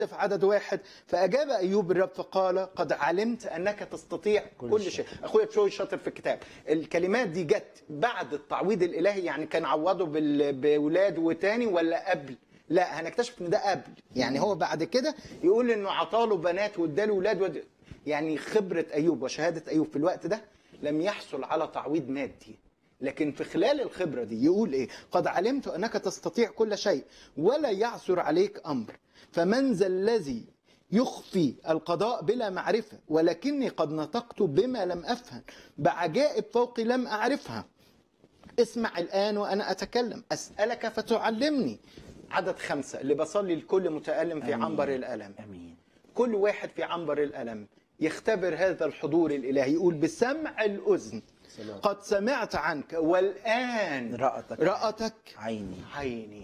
في عدد واحد فأجاب أيوب الرب فقال قد علمت أنك تستطيع كل, كل شيء أخويا بشوي شاطر في الكتاب الكلمات دي جت بعد التعويض الإلهي يعني كان عوضه بال- بولاد وتاني ولا قبل لا هنكتشف ان ده قبل يعني هو بعد كده يقول انه عطاله بنات واداله ولاد ود... يعني خبره ايوب وشهاده ايوب في الوقت ده لم يحصل على تعويض مادي لكن في خلال الخبره دي يقول ايه قد علمت انك تستطيع كل شيء ولا يعثر عليك امر فمن ذا الذي يخفي القضاء بلا معرفه ولكني قد نطقت بما لم افهم بعجائب فوقي لم اعرفها اسمع الآن وأنا أتكلم أسألك فتعلمني عدد خمسة اللي بصلي لكل متألم في آمين. عنبر الألم امين كل واحد في عنبر الألم يختبر هذا الحضور الإلهي يقول بسمع الأذن قد سمعت عنك والآن رأتك رأتك عيني عيني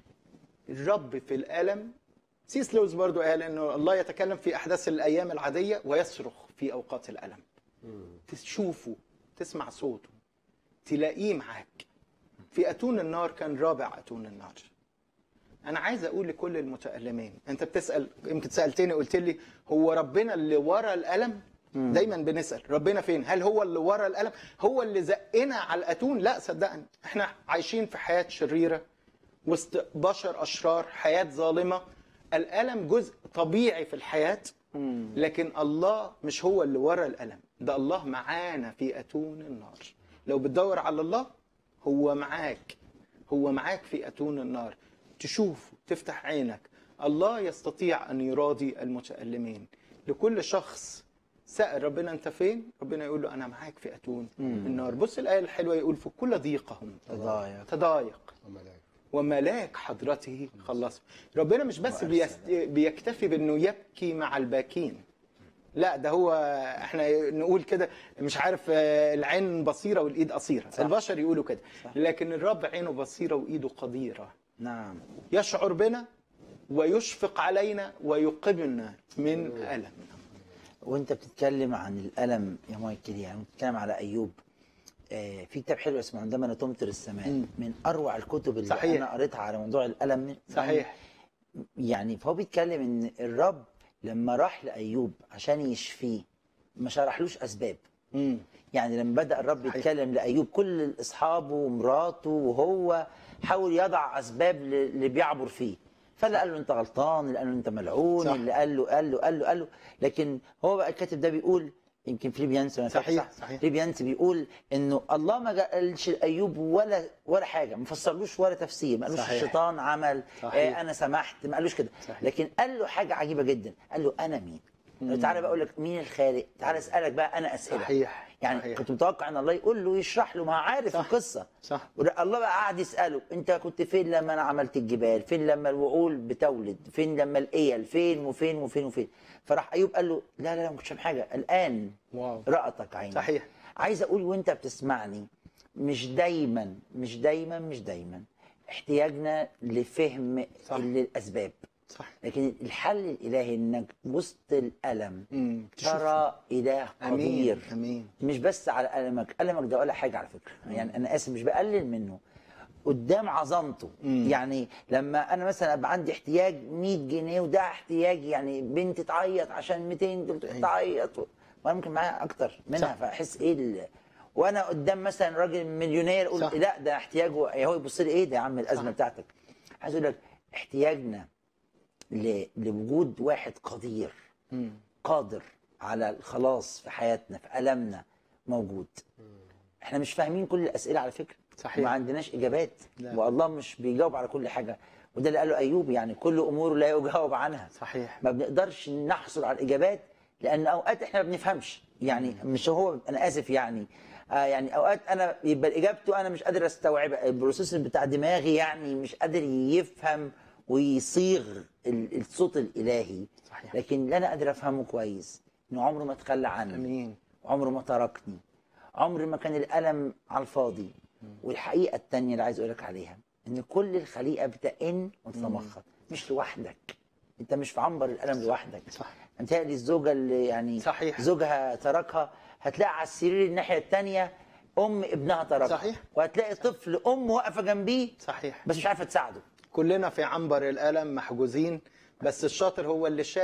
الرب في الألم سيس لويس برضو قال انه الله يتكلم في احداث الايام العاديه ويصرخ في اوقات الالم تشوفه تسمع صوته تلاقيه معاك في اتون النار كان رابع اتون النار انا عايز اقول لكل المتالمين انت بتسال يمكن سالتني قلت لي هو ربنا اللي ورا الالم دايما بنسال ربنا فين هل هو اللي ورا الالم هو اللي زقنا على الاتون لا صدقني احنا عايشين في حياه شريره وسط بشر اشرار حياه ظالمه الالم جزء طبيعي في الحياه لكن الله مش هو اللي ورا الالم ده الله معانا في اتون النار لو بتدور على الله هو معاك هو معاك في اتون النار تشوفه تفتح عينك الله يستطيع ان يراضي المتالمين لكل شخص سأل ربنا انت فين ربنا يقول له انا معاك في اتون النار بص الايه الحلوه يقول في كل ضيقهم تضايق تضايق وملاك حضرته خلصه ربنا مش بس بيست... بيكتفي بانه يبكي مع الباكين لا ده هو احنا نقول كده مش عارف آه، العين بصيره والايد قصيره صح. البشر يقولوا كده صح. لكن الرب عينه بصيره وايده قديره نعم يشعر بنا ويشفق علينا ويقبلنا من ألمنا وانت بتتكلم عن الالم يا مايكل يعني بتتكلم على ايوب آه في كتاب حلو اسمه عندما لا تمطر السماء مم. من اروع الكتب اللي صحيح. انا قريتها على موضوع الالم صحيح يعني فهو بيتكلم ان الرب لما راح لايوب عشان يشفيه ما شرحلوش اسباب مم. يعني لما بدا الرب صحيح. يتكلم لايوب كل اصحابه ومراته وهو حاول يضع اسباب ل- اللي بيعبر فيه فاللي قال له انت غلطان اللي قال له انت ملعون صح. اللي قال له قال له قال له قال له لكن هو بقى الكاتب ده بيقول يمكن فيليبيانس أنا فاكر صحيح، صح؟ صحيح. فيليبيانس بيقول انه الله ما قالش لايوب ولا ولا حاجه ما فسرلوش ولا تفسير ما قالوش صحيح. الشيطان عمل صحيح. آه انا سمحت ما قالوش كده صحيح. لكن قال له حاجه عجيبه جدا قال له انا مين قال له تعالى بقى اقول لك مين الخالق تعالى اسالك بقى انا اسئله صحيح يعني صحيح. كنت متوقع ان الله يقول له يشرح له ما عارف صح. القصه صح الله بقى قعد يساله انت كنت فين لما انا عملت الجبال فين لما الوعول بتولد فين لما الايل فين وفين وفين وفين فراح ايوب قال له لا لا لا ما كنتش فاهم حاجه الان واو رأتك عيني صحيح عايز اقول وانت بتسمعني مش دايما مش دايما مش دايما احتياجنا لفهم صح. للاسباب صح لكن الحل الالهي انك وسط الالم مم. تشوف. ترى اله امين قدير امين مش بس على ألمك ألمك ده ولا حاجة على فكرة يعني أنا آسف مش بقلل منه قدام عظمته مم. يعني لما انا مثلا ابقى عندي احتياج 100 جنيه وده احتياج يعني بنت تعيط عشان 200 دول أيوة. تعيط و- وانا ممكن معايا اكتر منها صح. فاحس ايه ال... وانا قدام مثلا راجل مليونير اقول صح. لا ده احتياجه هو يبص لي ايه ده يا عم الازمه صح. بتاعتك عايز اقول لك احتياجنا ل... لوجود واحد قدير مم. قادر على الخلاص في حياتنا في ألمنا موجود احنا مش فاهمين كل الأسئلة على فكرة صحيح. ما عندناش إجابات لا. والله مش بيجاوب على كل حاجة وده اللي قاله أيوب يعني كل أموره لا يجاوب عنها صحيح ما بنقدرش نحصل على الإجابات لأن أوقات احنا ما بنفهمش يعني مش هو أنا آسف يعني آه يعني أوقات أنا يبقى إجابته أنا مش قادر أستوعبها البروسيس بتاع دماغي يعني مش قادر يفهم ويصيغ ال- الصوت الإلهي صحيح لكن اللي انا قادر افهمه كويس انه عمره ما تخلى عني امين عمره ما تركني عمر ما كان الالم على الفاضي والحقيقه التانية اللي عايز اقولك عليها ان كل الخليقه بتئن وتتمخض مش لوحدك انت مش في عنبر الالم لوحدك صح متهيألي الزوجه اللي يعني صحيح. زوجها تركها هتلاقي على السرير الناحيه التانية ام ابنها تركها صحيح. وهتلاقي طفل ام واقفه جنبيه صحيح بس مش عارفه تساعده كلنا في عنبر الألم محجوزين بس الشاطر هو اللي شايف